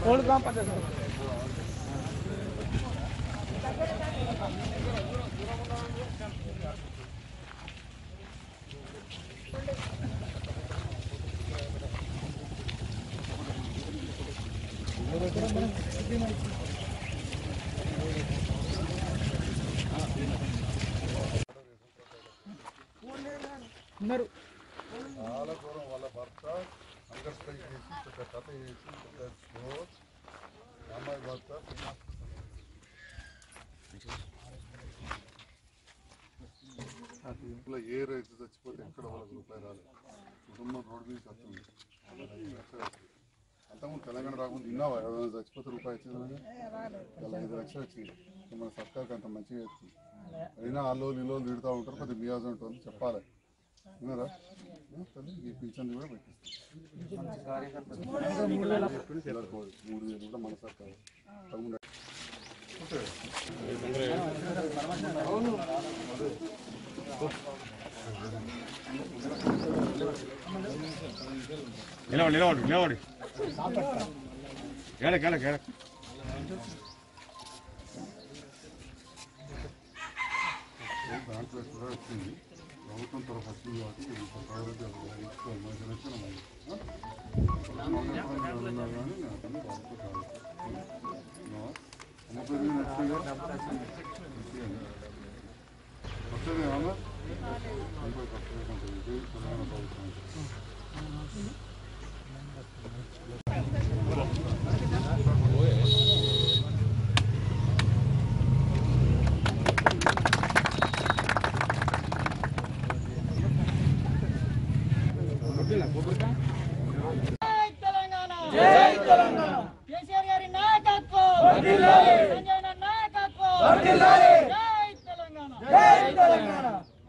చాలా దూరం వాళ్ళ భర్త అండర్స్టాండ్ చేసి పెద్ద కథ చేసి పెద్ద స్లో అమ్మాయి భర్త ఇంట్లో ఏ రైతు చచ్చిపోతే ఎక్కడ వాళ్ళకి రూపాయి రాలేదు కుటుంబం రోడ్డు మీద వస్తుంది ఐదు లక్షలు వచ్చింది. అంతకుముందు తెలంగాణ రాకుండా తిన్నావా ఎవరైనా చచ్చిపోతే రూపాయి వచ్చిందని ఇలా ఐదు లక్షలు వచ్చింది మన సర్కార్కి అంత మంచిగా చేస్తుంది అయినా వాళ్ళు ఇల్లు తిడుతూ ఉంటారు కొద్దిగా మియాజ్ ఉంటుంది చెప్పాలి విన్నారా ఏ, తల్లి, ఈ పింఛన్ కూడా పెట్టిస్తాం మూడు వేలు కూడా మన సర్కారు తప్పకుండా. నిలబడి నిలబడి నిలబడి కేడ కేడ కేడ దాంట్లో కూడా వచ్చింది ప్రభుత్వం తరఫు వచ్చింది కాబట్టి ఇంత ప్రయారిటీ ఎక్కువ మంచి లక్షణం ఉంది. ఆ? మొన్న ఎప్పుడైనా ఏమన్నా కానీ నాకు అన్ని వాళ్ళతో కాదు. ఆ? అమ్మ పేరు మీద వచ్చిందా? వచ్చిందా? వస్తుంది ఏమన్నా? ఇంకో తక్కువే ఉంటుంది. ఇది తెలంగాణ ప్రభుత్వం. జై తెలంగాణ జై తెలంగాణ కేసీఆర్ గారి నాయకత్వం సంజయ్ నాయకత్వం జై తెలంగాణ జై తెలంగాణ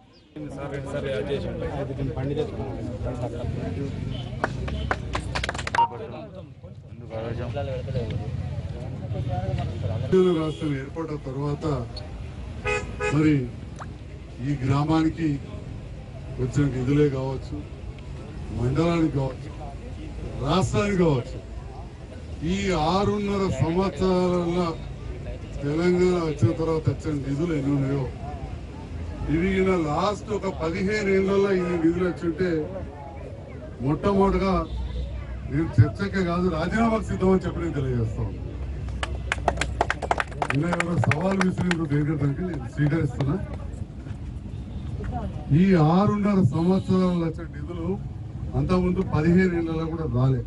తెలంగాణ రాష్ట్రం ఏర్పడిన తర్వాత మరి ఈ గ్రామానికి వచ్చిన నిధులే కావచ్చు మండలానికి కావచ్చు రాష్ట్రానికి కావచ్చు ఈ ఆరున్నర సంవత్సరాల తెలంగాణ వచ్చిన తర్వాత వచ్చిన నిధులు ఎన్ని ఉన్నాయో ఇవి ఈయన లాస్ట్ ఒక పదిహేను ఏళ్ళలో ఈ నిధులు వచ్చుంటే మొట్టమొదటిగా నేను చర్చకే కాదు రాజీనామాకు సిద్ధమని చెప్పి నేను తెలియజేస్తాను ఇలా ఎవరో సవాల్ విసిరిందో దేనికంటే నేను స్వీకరిస్తున్నా ఈ ఆరున్నర సంవత్సరాల వచ్చిన నిధులు అంతకుముందు పదిహేను ఏళ్ళలో కూడా రాలే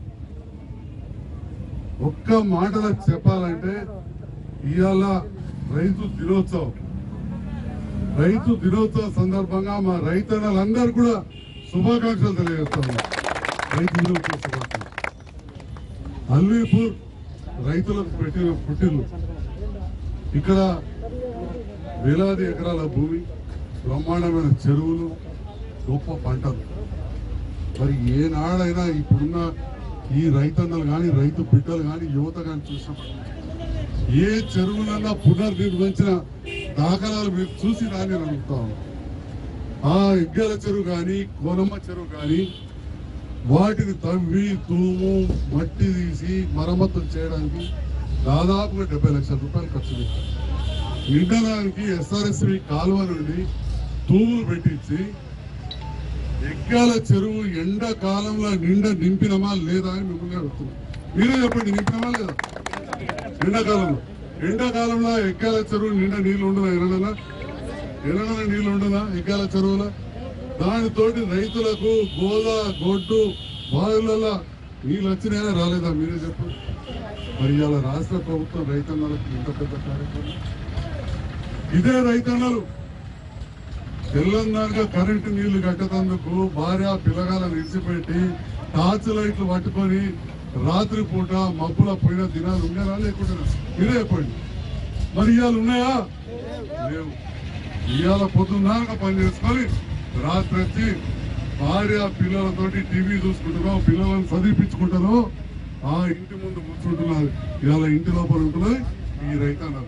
ఒక్క మాటలో చెప్పాలంటే ఇవాళ రైతు దినోత్సవం రైతు దినోత్సవం సందర్భంగా మా రైతన్నలందరూ కూడా శుభాకాంక్షలు తెలియజేస్తాము రైతు దినోత్సవ శుభాకాంక్షలు అల్వీపూర్ రైతులకు పెట్టిన పుట్టిల్లు ఇక్కడ వేలాది ఎకరాల భూమి బ్రహ్మాండమైన చెరువులు గొప్ప పంటలు మరి ఏనాడైనా ఇప్పుడున్న ఈ రైతన్నలు కానీ రైతు బిడ్డలు కానీ యువత కానీ చూసినప్పుడు ఏ చెరువులన్నా పునర్నిర్మించిన దాఖలాలు మీరు చూసి రాని అడుగుతాం ఆ ఎగ్గల చెరువు కానీ కోనమ్మ చెరువు కానీ వాటిని తవ్వి తూము మట్టి తీసి మరమ్మతులు చేయడానికి దాదాపుగా డెబ్బై లక్షల రూపాయలు ఖర్చు పెట్టారు నిండడానికి ఎస్ఆర్ఎస్వి కాలువ నుండి తూములు పెట్టించి ఎగ్గాల చెరువు ఎండాకాలంలో నిండ నింపినమా లేదా అని మిమ్మల్ని అడుగుతున్నాం మీరే చెప్పండి నింపినమా లేదా ఎండాకాలంలో ఎండాకాలంలో ఎగ్గాల చెరువు నిండా నీళ్లు ఉండదా ఎనడనా ఎనడన నీళ్లు ఉండదా ఎగ్గాల చెరువులో దానితోటి రైతులకు గోద గొడ్డు బావులలో నీళ్ళు వచ్చినాయా రాలేదా మీరే చెప్పండి మరి ఇవాళ రాష్ట్ర ప్రభుత్వం రైతన్నలకు ఇంత పెద్ద కార్యక్రమం ఇదే రైతన్నలు తెలంగాణగా కరెంటు నీళ్లు కట్టేందుకు భార్య పిల్లగాలను ఇడిచిపెట్టి టార్చ్ లైట్లు పట్టుకొని రాత్రి పూట మబ్బుల పోయిన దినాలు ఉన్నాయా లేకుండా మీరే చెప్పండి మరి ఇవాళ ఉన్నాయా లేవు ఇవాళ పొద్దున్నాక పని చేసుకొని రాత్రి వచ్చి భార్య పిల్లలతోటి టీవీ చూసుకుంటున్నాం పిల్లలను చదివించుకుంటారో ఆ ఇంటి ముందు కూర్చుంటున్నారు ఇవాళ ఇంటి లోపల ఉంటున్నది ఈ రైతన్నలు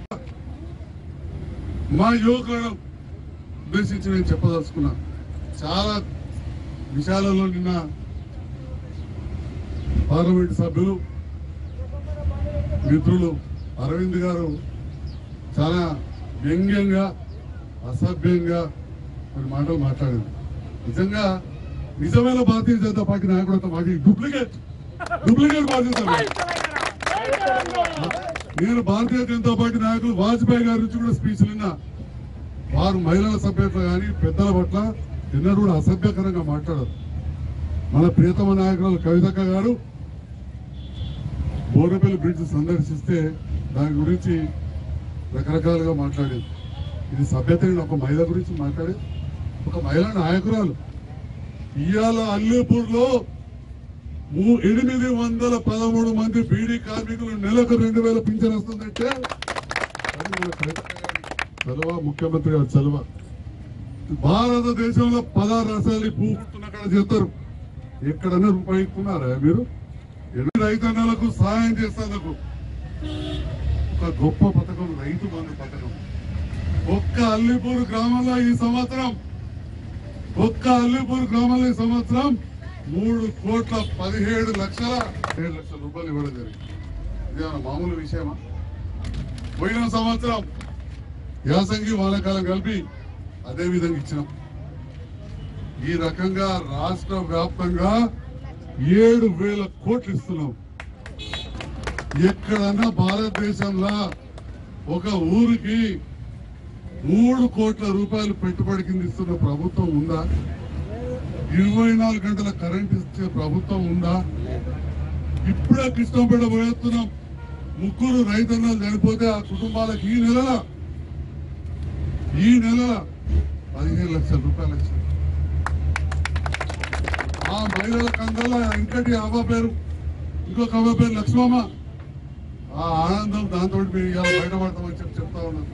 మా యువకులను ఉద్దేశించి నేను చెప్పదలుచుకున్నా చాలా విషయాలలో నిన్న పార్లమెంట్ సభ్యులు మిత్రులు అరవింద్ గారు చాలా వ్యంగ్యంగా అసభ్యంగా కొన్ని మాటలు మాట్లాడారు నిజంగా నిజమైన భారతీయ జనతా పార్టీ నాయకుడితో మాది duplicate duplicate Bharatiya Janata party. జై తెలంగాణ నేను భారతీయ జనతా పార్టీ నాయకులు వాజ్పేయి గారి నుంచి కూడా స్పీచ్ విన్నా వారు మహిళల సభ్యత కానీ పెద్దల పట్ల ఎన్నడూ కూడా అసభ్యకరంగా మాట్లాడరు మన ప్రియతమ నాయకురాలు కవితక్క గారు బోరపల్లి బ్రిడ్జ్ సందర్శిస్తే దాని గురించి రకరకాలుగా మాట్లాడేది ఇది సభ్యత ఒక మహిళ గురించి మాట్లాడేది ఒక మహిళా నాయకురాలు ఇవాళ అల్లీపూర్లో మూ- ఎనిమిది వందల పదమూడు మంది బీడీ కార్మికులు నెలకు రెండు వేల పింఛన్ వస్తుందంటే అది మన కవితక్క గారి చలువ ముఖ్యమంత్రి గారి చలువ భారతదేశంలో పదహారు రాష్ట్రాలు పూర్తున్న కాడ చేస్తారు ఎక్కడన్నా రూపాయి ఇస్తున్నారా మీరు ఎన్ని రైతన్నలకు సహాయం చేసేందుకు ఒక గొప్ప పథకం రైతు బంధు పథకం ఒక్క అల్లిపూర్ గ్రామంలో ఈ సంవత్సరం ఒక్క అల్లిపూర్ గ్రామంలో ఈ సంవత్సరం మూడు కోట్ల పదిహేడు లక్షల ఏడు లక్షల రూపాయలు ఇవ్వడం జరిగింది ఇదేమన్నా మామూలు విషయమా పోయిన సంవత్సరం యాసంగి వానాకాలం కలిపి అదే విధంగా ఇచ్చినాం ఈ రకంగా రాష్ట్ర వ్యాప్తంగా ఏడు వేల కోట్లు ఇస్తున్నాం ఎక్కడన్నా భారతదేశంలో ఒక ఊరికి మూడు కోట్ల రూపాయలు పెట్టుబడి కింద ఇస్తున్న ప్రభుత్వం ఉందా ఇరవై నాలుగు గంటల కరెంట్ ఇచ్చే ప్రభుత్వం ఉందా ఇప్పుడే కృష్ణంపేట పోయేస్తున్నాం ముగ్గురు రైతన్నలు చనిపోతే ఆ కుటుంబాలకు ఈ నెలల ఈ నెల పదిహేను లక్షల రూపాయలు ఇచ్చారు ఆ మహిళల కందల్లా ఇంకటి అవ్వ పేరు ఇంకొక అవ్వ పేరు లక్ష్మమ్మ ఆ ఆనందం దాంతో మీరు ఇవాళ బయటపడతామని చెప్పి చెప్తా ఉన్నాను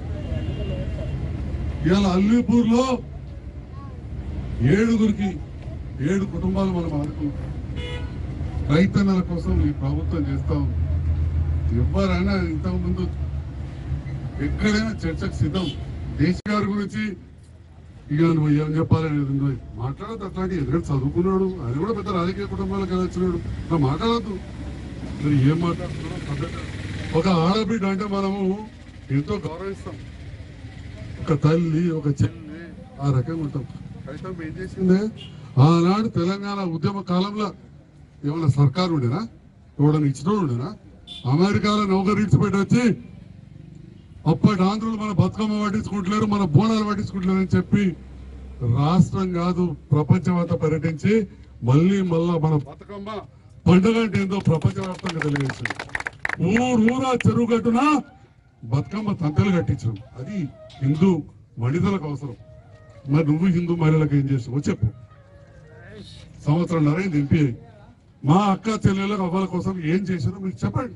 ఇవాళ అల్లీపూర్ లో ఏడుగురికి ఏడు కుటుంబాలు మనం ఆదుకుంటాం రైతన్నల కోసం ఈ ప్రభుత్వం చేస్తా ఉంది ఎవరైనా ఇంతకు ముందు ఎక్కడైనా చర్చకు సిద్ధం దేశ గారి గురించి ఇక నువ్వు ఏం చెప్పాలనేది ఉందో. మాట్లాడద్దు అట్లాంటి ఎందుకంటే చదువుకున్నాడు ఆయన కూడా పెద్ద రాజకీయ కుటుంబాలకు వచ్చినాడు నువ్వు మాట్లాడద్దు మరి ఏం మాట్లాడుతున్నావు పద్ధతి. ఒక ఆడబిడ్డ అంటే మనము ఎంతో గౌరవిస్తాం ఒక తల్లి ఒక చెల్లి ఆ రకంగా ఉంటాం అయితే ఏం చేసిందే ఆనాడు తెలంగాణ ఉద్యమ కాలంలో ఏమన్నా సర్కారు ఉండేనా ఎవడన్నా ఇచ్చినోడు ఉండేనా అమెరికాలో నౌకరు ఇడిచిపెట్టి వచ్చి అప్పటి ఆంధ్రులు మన బతుకమ్మ పట్టించుకుంటలేరు మన బోనాలు పట్టించుకుంటలేరు అని చెప్పి రాష్ట్రం కాదు ప్రపంచం అంతా పర్యటించి మళ్ళీ మళ్ళా మన బతుకమ్మ పండుగ అంటే ఏందో ప్రపంచవ్యాప్తంగా తెలియజేసింది ఊరు ఊరా చెరువు గట్టున బతుకమ్మ తంతలు కట్టించడం అది హిందూ మణిదలకు అవసరం మరి నువ్వు హిందూ మహిళలకు ఏం చేస్తావు చెప్పు సంవత్సరం నరైంది ఎంపీ మా అక్క చెల్లెళ్ళ అవ్వాల కోసం ఏం చేశారో మీరు చెప్పండి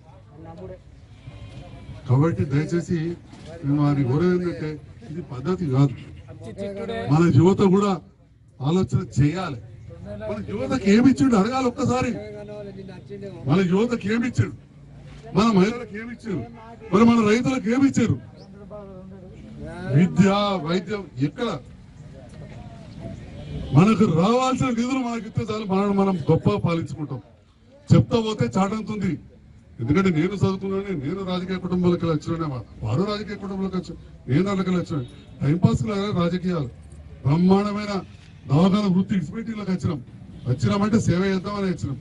కాబట్టి దయచేసి నేను వారి కోరేది ఏంటంటే ఇది పద్ధతి కాదు మన యువత కూడా ఆలోచన చేయాలి మన యువతకి ఏమి ఇచ్చిండు అడగాలి ఒక్కసారి మన యువతకి ఏమి ఇచ్చాడు మన మహిళలకు ఏమి ఇచ్చారు మరి మన రైతులకు ఏమి ఇచ్చారు విద్య వైద్యం ఎక్కడ మనకు రావాల్సిన నిధులు మనకి ఇస్తే చాలు మనం మనం గొప్ప పాలించుకుంటాం చెప్తా పోతే చాటంతుంది ఎందుకంటే నేను చదువుకున్నాను నేను రాజకీయ కుటుంబాలకు వచ్చిన వారు రాజకీయ కుటుంబాలకు వచ్చాను నేను వాళ్ళకి వచ్చాను టైం పాస్ రాజకీయాలు బ్రహ్మాండమైన దవాఖాన వృత్తి ఇన్స్పెక్టింగ్లకు వచ్చినాం వచ్చినామంటే సేవ చేద్దామని వచ్చినాం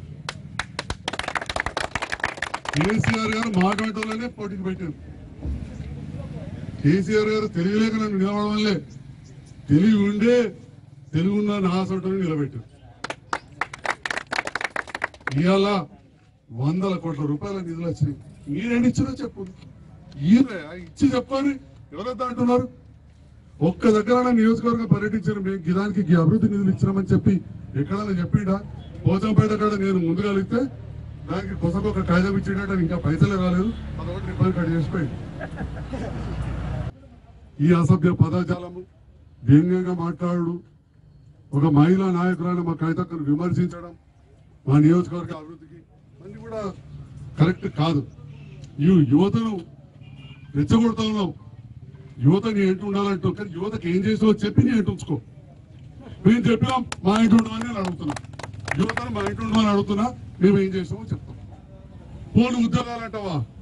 కేసీఆర్ గారు మాట్లాడటంలోనే పోటీకి పెట్టారు కేసీఆర్ గారు తెలియలేక నన్ను నిలవడం వల్లే తెలివి ఉండే తెలుగు ఉన్న నా సొంటని నిలబెట్టారు ఇవాళ వందల కోట్ల రూపాయల నిధులు వచ్చినాయి మీరేంటి ఇచ్చినా చెప్పు ఈయన ఇచ్చి చెప్పని ఎవరైతే అంటున్నారు ఒక్క దగ్గర నియోజకవర్గం పర్యటించారు మేము గిదానికి ఈ అభివృద్ధి నిధులు ఇచ్చినామని చెప్పి ఎక్కడైనా చెప్పిండా పోచంపేట కాడ నేను ముందుగా వెళ్తే దానికి కొసకు ఒక కాగితం ఇచ్చేటట్టు ఇంకా పైసలే రాలేదు అదొకటి రూపాయలు కట్ చేసిపోయి ఈ అసభ్య పదజాలము వ్యంగ్యంగా మాట్లాడు ఒక మహిళా నాయకురాలు మా కవితక్కను విమర్శించడం మా నియోజకవర్గ అభివృద్ధికి అన్ని కూడా కరెక్ట్ కాదు ఈ యువతను రెచ్చగొడతా ఉన్నావు యువతని ఏంటి ఉండాలంటూ కానీ యువతకి ఏం చేసావో చెప్పి నీ ఏంటి ఉంచుకో మేము చెప్పినాం మా ఇంటి ఉండమని నేను అడుగుతున్నా యువతను మా ఇంటి ఉండమని అడుగుతున్నా మేము ఏం చేసామో చెప్తాం పోను ఉద్యోగాలు అంటావా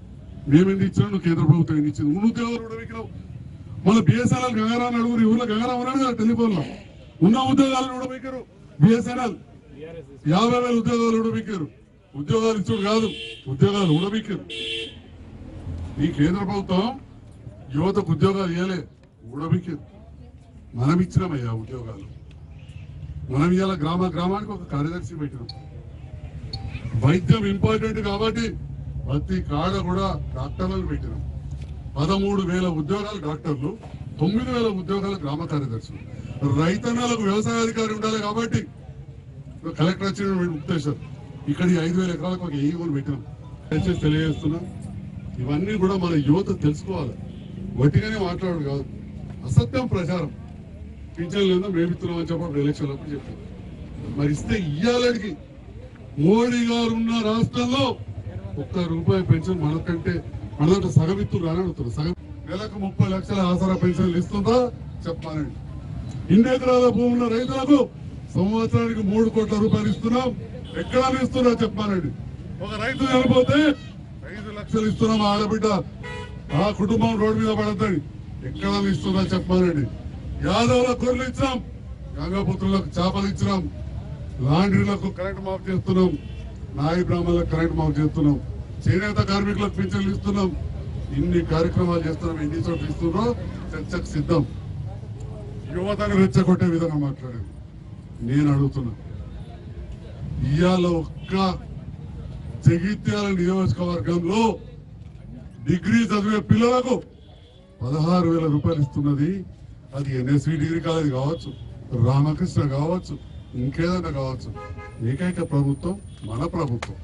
మేమెంది ఇచ్చినా నువ్వు కేంద్ర ప్రభుత్వం ఎన్ని ఇచ్చింది ఉన్న ఉద్యోగాలు కూడా విక్కినావు మళ్ళీ బిఎస్ఎన్ఎల్ గంగారాం అడుగురు ఊర్లో గంగారాం అన్నాడు కదా టెలిఫోన్ లో ఉన్న ఉద్యోగాలు కూడా విక్కారు బిఎస్ఎన్ఎల్ యాభై వేల ఉద్యోగాలు ఉడబిక్కారు ఉద్యోగాలు ఇచ్చుడు కాదు ఉద్యోగాలు ఉడబిక్కారు ఈ కేంద్ర ప్రభుత్వం యువతకు ఉద్యోగాలు ఇవ్వలే ఉడబిక్కారు మనం ఇచ్చినామయ్యా ఉద్యోగాలు మనం ఇవాళ గ్రామ గ్రామానికి ఒక కార్యదర్శి పెట్టినాం వైద్యం ఇంపార్టెంట్ కాబట్టి ప్రతి కాడ కూడా డాక్టర్లను పెట్టినాం పదమూడు వేల ఉద్యోగాలు డాక్టర్లు తొమ్మిది వేల ఉద్యోగాలు గ్రామ కార్యదర్శులు రైతన్నలకు వ్యవసాయ అధికారి ఉండాలి కాబట్టి కలెక్టర్ వచ్చిన ఉద్దేశం ఇక్కడ ఈ ఐదు వేల ఎకరాలకు ఒక ఏఈ కూడా పెట్టినాం దయచేసి తెలియజేస్తున్నా ఇవన్నీ కూడా మన యువత తెలుసుకోవాలి వట్టిగానే మాట్లాడు కాదు అసత్యం ప్రచారం పింఛన్ లేదా మేమిస్తున్నాం అని చెప్పి ఎలక్షన్ అప్పుడు చెప్పారు మరి ఇస్తే ఇయ్యాలడికి మోడీ గారు ఉన్న రాష్ట్రంలో ఒక్క రూపాయి పెన్షన్ మనకంటే మనదంటే సగం ఇస్తున్నారు అని అడుగుతున్నారు సగం నెలకు ముప్పై లక్షల ఆసరా పెన్షన్లు ఇస్తుందా చెప్పానండి ఇన్ని ఎకరాల భూమి ఉన్న రైతులకు సంవత్సరానికి మూడు కోట్ల రూపాయలు ఇస్తున్నాం ఎక్కడ ఇస్తున్నా చెప్పానండి ఒక రైతు చనిపోతే ఐదు లక్షలు ఇస్తున్నాం ఆ ఆడబిడ్డ ఆ కుటుంబం రోడ్డు మీద పడతాడు ఎక్కడ ఇస్తున్నా చెప్పానండి యాదవుల గొర్రెలు ఇచ్చినాం గంగాపుత్రులకు చేపలు ఇచ్చినాం లాండ్రీలకు కరెంట్ మాఫ్ చేస్తున్నాం నాయి బ్రాహ్మణులకు కరెంట్ మాఫ్ చేస్తున్నాం చేనేత కార్మికులకు పింఛన్లు ఇస్తున్నాం ఇన్ని కార్యక్రమాలు చేస్తున్నాం ఎన్ని చోట్ల ఇస్తున్నారో చర్చకు సిద్ధం యువతను రెచ్చగొట్టే విధంగా మాట్లాడాను నేను అడుగుతున్నా ఇవాళ ఒక్క జగిత్యాల నియోజకవర్గంలో డిగ్రీ చదివే పిల్లలకు పదహారు వేల రూపాయలు ఇస్తున్నది అది ఎన్ఎస్వి డిగ్రీ కాలేజ్ కావచ్చు రామకృష్ణ కావచ్చు ఇంకేదైనా కావచ్చు ఏకైక ప్రభుత్వం మన ప్రభుత్వం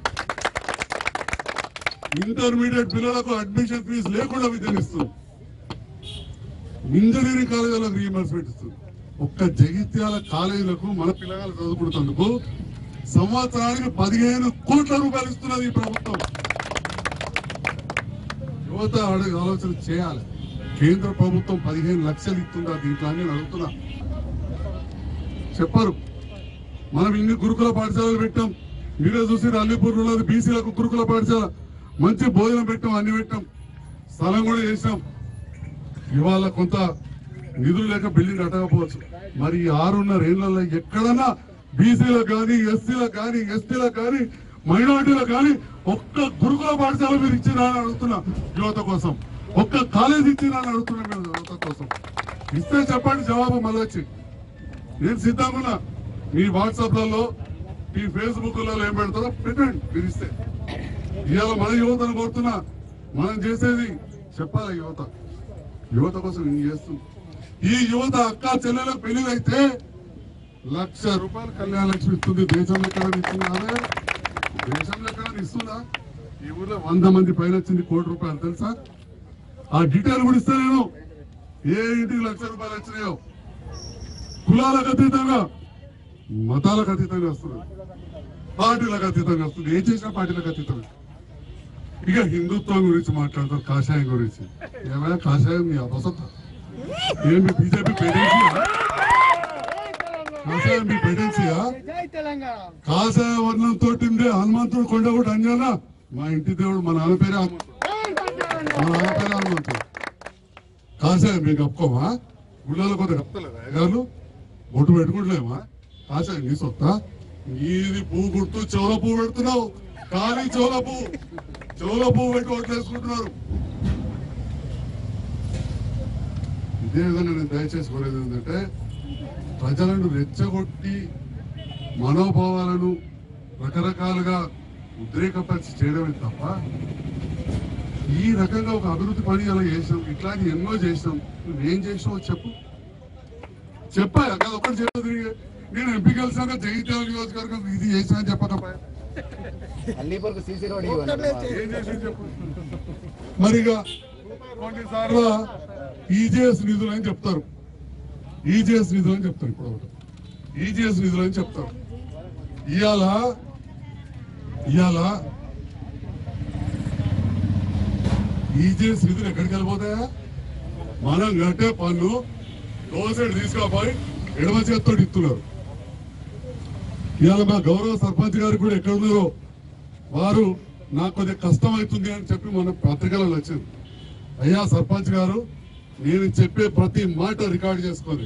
ఇంటర్మీడియట్ పిల్లలకు అడ్మిషన్ ఫీజు లేకుండా విద్యనిస్తుంది ఇంజనీరింగ్ కాలేజీలకు రీఎంబర్స్మెంట్ ఇస్తుంది ఒక్క జగిత్యాల కాలేజీలకు మన పిల్లగాలు చదువుకుంటున్నందుకు సంవత్సరానికి పదిహేను కోట్ల రూపాయలు ఇస్తున్నది ఈ ప్రభుత్వం యువత అడుగు ఆలోచన చేయాలి కేంద్ర ప్రభుత్వం పదిహేను లక్షలు ఇస్తుందా దీంట్లో అని నేను అడుగుతున్నా చెప్పరు మనం ఇన్ని గురుకుల పాఠశాలలు పెట్టాం మీరే చూసి అల్లిపూర్ ఉన్నది బీసీలకు గురుకుల పాఠశాల మంచి భోజనం పెట్టాం అన్ని పెట్టాం స్థలం కూడా చేసాం ఇవాళ కొంత నిధులు లేక బిల్డింగ్ కట్టకపోవచ్చు మరి ఈ ఆరున్నర ఏళ్లలో ఎక్కడన్నా బీసీలకు కానీ ఎస్సీలకు కానీ ఎస్టీలకు కానీ మైనార్టీలకు కానీ ఒక్క గురుకుల పాఠశాల మీరు ఇచ్చినా అని అడుగుతున్నా యువత కోసం ఒక్క కాలేజ్ ఇచ్చినా అని అడుగుతున్నా మేము యువత కోసం ఇస్తే చెప్పండి జవాబు మళ్ళీ వచ్చి నేను సిద్ధంగా ఉన్నా. మీ వాట్సాప్లలో మీ ఫేస్బుక్లలో ఏం పెడతారో పెట్టండి మీరు ఇస్తే ఇవాళ మన యువతను కోరుతున్నా మనం చేసేది చెప్పాలి యువత యువత కోసం ఇది చేస్తుంది ఈ యువత అక్క చెల్లెలకు పెళ్లి అయితే లక్ష రూపాయలు కళ్యాణ లక్ష్మి ఇస్తుంది దేశంలో ఎక్కడ ఇస్తుంది అదే దేశంలో ఎక్కడ ఇస్తుందా ఈ ఊర్లో వంద మంది పైన వచ్చింది కోటి రూపాయలు తెలుసా ఆ డీటెయిల్ కూడా ఇస్తా నేను ఏ ఇంటికి లక్ష రూపాయలు వచ్చినాయో కులాలకు అతీతంగా మతాలకు అతీతంగా వస్తుంది పార్టీలకు అతీతంగా వస్తుంది ఏం చేసినా పార్టీలకు అతీతంగా ఇక హిందుత్వం గురించి మాట్లాడతారు కాషాయం గురించి ఏమైనా కాషాయం మీ అబసత ఏమి బీజేపీ పెడెన్సీయా కాషాయం మీ పెడెన్సీయా జై తెలంగాణ కాషాయ వర్ణం తోటి ఉండే హనుమంతుడు కొండ కూడా అంజనా మా ఇంటి దేవుడు మా నాన్న పేరే హనుమంతుడు మా నాన్న పేరే హనుమంతుడు కాషాయం మీకు కప్పుకోమా గుళ్ళలో కొంత కప్పలేదా అయ్యగారు బొట్టు పెట్టుకుంటలేమా కాషాయం నీ సొత్త నీది పువ్వు గుర్తు చెవుల పువ్వు పెడుతున్నావు ఖాళీ చెవుల పువ్వు చెవుల పువ్వు పెట్టి ఓట్లు వేసుకుంటున్నారు ఇదే విధంగా నేను దయచేసి కోరేది ఏంటంటే ప్రజలను రెచ్చగొట్టి మనోభావాలను రకరకాలుగా ఉద్రేకపరిచి చేయడమే తప్ప ఈ రకంగా ఒక అభివృద్ధి పని అలా చేసాం ఇట్లాంటి ఎన్నో చేసాం నువ్వేం చేసావు చెప్పు చెప్పా కదా ఒకటి చెప్పదు నేను ఎంపీ కలిసాక జగిత్యాల నియోజకవర్గం ఇది చేసినా అని చెప్పకపోయా అల్లీపూర్కు సీసీ రోడ్ ఇవ్వండి ఏం చేసి చెప్పు మరి ఇక కొన్నిసార్లు ఈజీఎస్ నిధులు అని చెప్తారు ఈజీఎస్ నిధులు అని చెప్తారు ఇప్పుడు ఒకటి ఈజీఎస్ నిధులు అని చెప్తారు ఇవాళ ఇవాళ ఈజీఎస్ నిధులు ఎక్కడికి వెళ్ళిపోతాయా మనం కట్టే పన్ను దోసెడు తీసుకపోయి ఎడమ చేత్తో ఇస్తున్నారు ఇవాళ మా గౌరవ సర్పంచ్ గారు కూడా ఎక్కడ ఉన్నారో వారు నాకు కొద్దిగా కష్టం అవుతుంది అని చెప్పి మన పత్రికలలో వచ్చింది అయ్యా సర్పంచ్ గారు నేను చెప్పే ప్రతి మాట రికార్డ్ చేసుకొని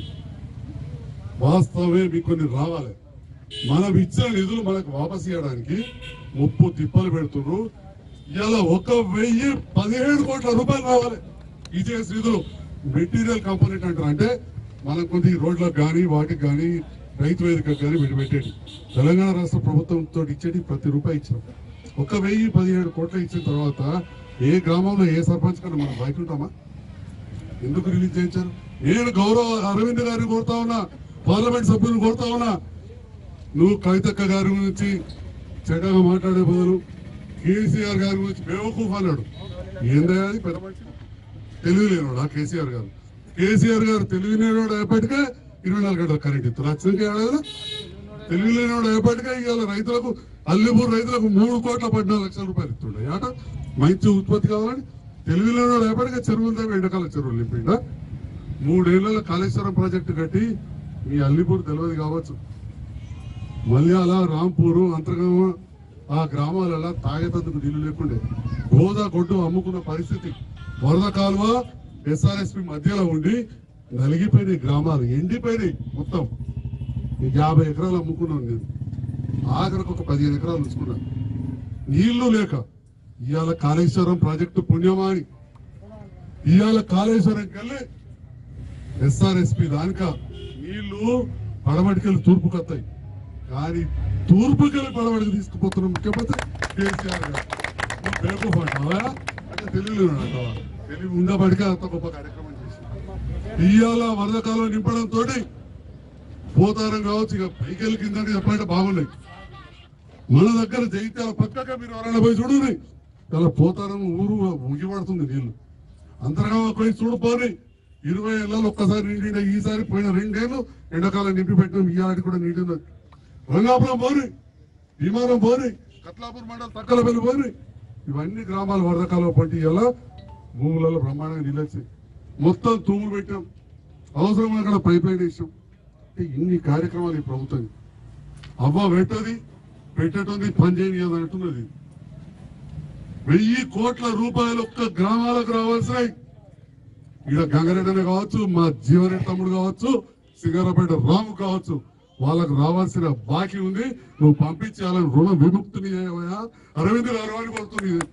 వాస్తవమే మీకు కొన్ని రావాలి మనం ఇచ్చిన నిధులు మనకు వాపస్ ఇవ్వడానికి ముప్పు తిప్పలు పెడుతున్నారు ఇలా ఒక వెయ్యి పదిహేడు కోట్ల రూపాయలు రావాలి ఇచ్చే నిధులు మెటీరియల్ కాంపోనెంట్ అంటారు అంటే మనం కొన్ని రోడ్లకు కానీ వాటికి కానీ రైతు వేదికకు కానీ వీటి పెట్టేది తెలంగాణ రాష్ట్ర ప్రభుత్వంతో ఇచ్చేది ప్రతి రూపాయి ఇచ్చాం ఒక వెయ్యి పదిహేడు కోట్లు ఇచ్చిన తర్వాత ఏ గ్రామంలో ఏ సర్పంచ్ కన్నా మనం బయట ఉంటామా ఎందుకు రిలీజ్ చేయించారు నేను గౌరవ అరవింద్ గారిని కోరుతా ఉన్నా పార్లమెంట్ సభ్యులను కోరుతా ఉన్నా నువ్వు కవితక్క గారి గురించి చెడ్డగా మాట్లాడే బదులు కేసీఆర్ గారి గురించి బేవకూఫ్ అన్నాడు ఏందయ్యా అది పెద్ద మనిషి తెలివి లేనివాడు ఆ కేసీఆర్ గారు కేసీఆర్ గారు తెలివి లేనివాడు అయ్యేపటికే ఇరవై నాలుగు గంటల కరెంట్ ఇస్తారు వచ్చినాక ఏడాది తెలివి లేనివాడు అయ్యేపటికే ఇవాళ రైతులకు అల్లిపూర్ రైతులకు మూడు కోట్ల పద్నాలుగు లక్షల రూపాయలు ఇస్తుండే ఆట మంచి ఉత్పత్తి కావాలని తెలివి లేనివాడు అయ్యేపటికే చెరువులు దాకా ఎండాకాల చెరువులు నింపిండా మూడేళ్ల కాళేశ్వరం ప్రాజెక్టు కట్టి మీ అల్లిపూర్ తెలియదు కావచ్చు మల్యాల రాంపూరు అంతర్గమ ఆ గ్రామాలలో తాగేటందుకు నీళ్లు లేకుండే గోదా గొడ్డు అమ్ముకున్న పరిస్థితి వరద కాలువ ఎస్ఆర్ఎస్పి మధ్యలో ఉండి నలిగిపోయినాయి గ్రామాలు ఎండిపోయినాయి మొత్తం ఈ యాభై ఎకరాలు అమ్ముకున్నాను నేను ఆఖరికి ఒక పదిహేను ఎకరాలు ఉంచుకున్నాను నీళ్లు లేక ఇవాళ కాళేశ్వరం ప్రాజెక్టు పుణ్యమాని ఇవాళ కాళేశ్వరంకి వెళ్ళి ఎస్ఆర్ఎస్పి దానిక నీళ్లు పడమటికెళ్ళి తూర్పుకు వస్తాయి కానీ తూర్పుకెళ్ళి పడమటికి తీసుకుపోతున్న ముఖ్యమంత్రి కేసీఆర్ గారు నువ్వు బేవకూఫ్ అంటావా అంటే తెలివి అంటావా తెలివి ఉండబడికే అంత గొప్ప కార్యక్రమం చేసి ఇవాళ వరదకాలం నింపడం తోటి పోతారం కావచ్చు ఇక పైకెళ్ళి కిందకి చెప్పంటే బాగున్నాయి మన దగ్గర జైత్యాల పక్కగా మీరు ఎవరైనా పోయి చూడండి ఇలా పోతారం ఊరు ముగిపడుతుంది నీళ్లు అంతర్గామ పోయి చూడుకోని ఇరవై ఏళ్ళలో ఒక్కసారి నిండిన ఈసారి పోయిన రెండేళ్ళు ఎండాకాలం నింపి పెట్టిన ఈ ఆడి కూడా నిండిన రంగాపురం పోని విమానం పోని కట్లాపూర్ మండలం తక్కలపల్లి పోని ఇవన్నీ గ్రామాలు వరదకాలం పంటి ఇలా భూములలో బ్రహ్మాండంగా నిలొచ్చాయి మొత్తం తూములు పెట్టాం అవసరం అక్కడ పైప్ లైన్ వేసాం అంటే ఇన్ని కార్యక్రమాలు ఈ ప్రభుత్వం అవ్వ పెట్టది పెట్టేటోంది పని చేయని అంటున్నది వెయ్యి కోట్ల రూపాయలు ఒక్క గ్రామాలకు రావాల్సినాయి ఇక్కడ గంగారెడ్డి కావచ్చు మా జీవరెడ్డి తమ్ముడు కావచ్చు సింగారపేట రాము కావచ్చు వాళ్ళకు రావాల్సిన బాకీ ఉంది నువ్వు పంపించాలని రుణ విముక్తిని చేయవయ్యా అరవింద్ గారు అని కోరుతుంది